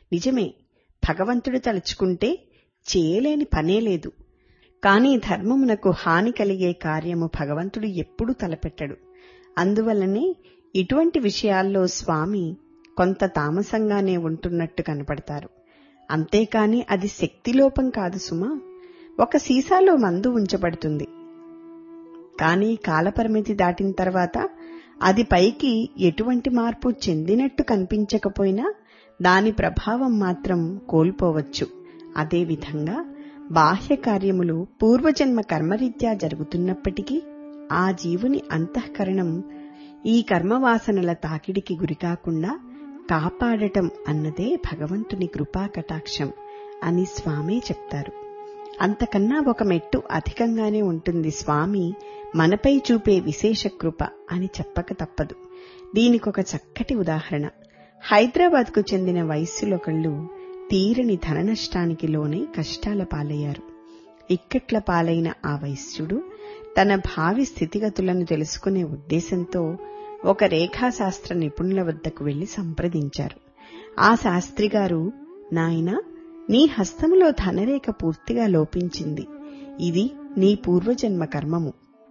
నిజమే భగవంతుడు తలుచుకుంటే చేయలేని పనే లేదు కాని ధర్మమునకు హాని కలిగే కార్యము భగవంతుడు ఎప్పుడూ తలపెట్టడు అందువల్లనే ఇటువంటి విషయాల్లో స్వామి కొంత తామసంగానే ఉంటున్నట్టు కనపడతారు అంతేకాని అది శక్తిలోపం కాదు సుమా ఒక సీసాలో మందు ఉంచబడుతుంది కానీ కాలపరిమితి దాటిన తర్వాత అది పైకి ఎటువంటి మార్పు చెందినట్టు కనిపించకపోయినా దాని ప్రభావం మాత్రం కోల్పోవచ్చు అదేవిధంగా బాహ్య కార్యములు పూర్వజన్మ కర్మరీత్యా జరుగుతున్నప్పటికీ ఆ జీవుని అంతఃకరణం ఈ కర్మవాసనల తాకిడికి గురికాకుండా కాపాడటం అన్నదే భగవంతుని కృపా కటాక్షం అని స్వామి చెప్తారు అంతకన్నా ఒక మెట్టు అధికంగానే ఉంటుంది స్వామి మనపై చూపే విశేష కృప అని చెప్పక తప్పదు దీనికొక చక్కటి ఉదాహరణ హైదరాబాద్కు చెందిన వయస్సులొకళ్ళు తీరని ధన నష్టానికి లోనై కష్టాల పాలయ్యారు ఇక్కట్ల పాలైన ఆ వైశ్యుడు తన భావి స్థితిగతులను తెలుసుకునే ఉద్దేశంతో ఒక రేఖాశాస్త్ర నిపుణుల వద్దకు వెళ్లి సంప్రదించారు ఆ శాస్త్రిగారు నాయనా నీ హస్తములో ధనరేఖ పూర్తిగా లోపించింది ఇది నీ పూర్వజన్మ కర్మము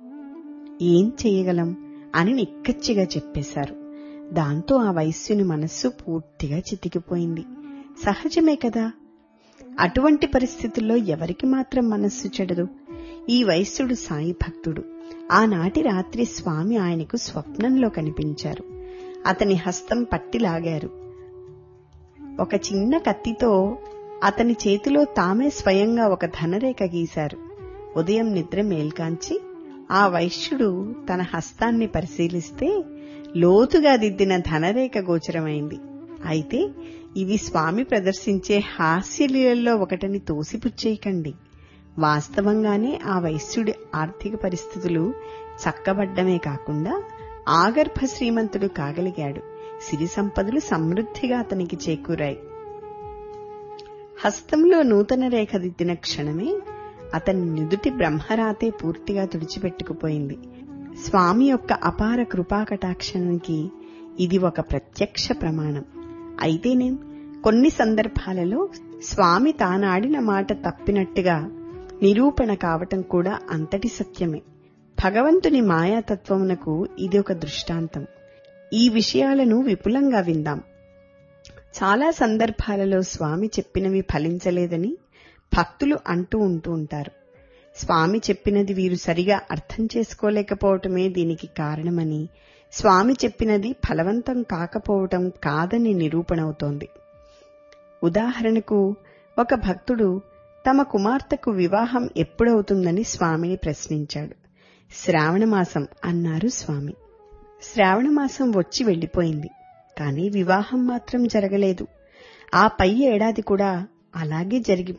ఏం చేయగలం అని నిక్కచ్చిగా చెప్పేశారు దాంతో ఆ వైశ్యుని మనస్సు పూర్తిగా చితికిపోయింది సహజమే కదా అటువంటి పరిస్థితుల్లో ఎవరికి మాత్రం మనస్సు చెడదు ఈ వైశ్యుడు సాయి భక్తుడు ఆనాటి రాత్రి స్వామి ఆయనకు స్వప్నంలో కనిపించారు అతని హస్తం పట్టిలాగారు ఒక చిన్న కత్తితో అతని చేతిలో తామే స్వయంగా ఒక ధనరేఖ గీశారు ఉదయం నిద్ర మేల్కాంచి ఆ వైశ్యుడు తన హస్తాన్ని పరిశీలిస్తే లోతుగా దిద్దిన ధనరేఖ గోచరమైంది అయితే ఇవి స్వామి ప్రదర్శించే హాస్యలీలలో ఒకటని తోసిపుచ్చేయకండి వాస్తవంగానే ఆ వైశ్యుడి ఆర్థిక పరిస్థితులు చక్కబడ్డమే కాకుండా ఆగర్భ శ్రీమంతుడు కాగలిగాడు సిరి సంపదలు సమృద్ధిగా అతనికి చేకూరాయి హస్తంలో నూతన రేఖ దిద్దిన క్షణమే అతని నుదుటి బ్రహ్మరాతే పూర్తిగా తుడిచిపెట్టుకుపోయింది స్వామి యొక్క అపార కృపాకటాక్షానికి ఇది ఒక ప్రత్యక్ష ప్రమాణం అయితేనేం కొన్ని సందర్భాలలో స్వామి తానాడిన మాట తప్పినట్టుగా నిరూపణ కావటం కూడా అంతటి సత్యమే భగవంతుని మాయాతత్వమునకు ఇది ఒక దృష్టాంతం ఈ విషయాలను విపులంగా విందాం చాలా సందర్భాలలో స్వామి చెప్పినవి ఫలించలేదని భక్తులు అంటూ ఉంటూ ఉంటారు స్వామి చెప్పినది వీరు సరిగా అర్థం చేసుకోలేకపోవటమే దీనికి కారణమని స్వామి చెప్పినది ఫలవంతం కాకపోవటం కాదని నిరూపణవుతోంది ఉదాహరణకు ఒక భక్తుడు తమ కుమార్తెకు వివాహం ఎప్పుడవుతుందని స్వామిని ప్రశ్నించాడు శ్రావణమాసం అన్నారు స్వామి శ్రావణమాసం వచ్చి వెళ్లిపోయింది కానీ వివాహం మాత్రం జరగలేదు ఆ పై ఏడాది కూడా అలాగే జరిగి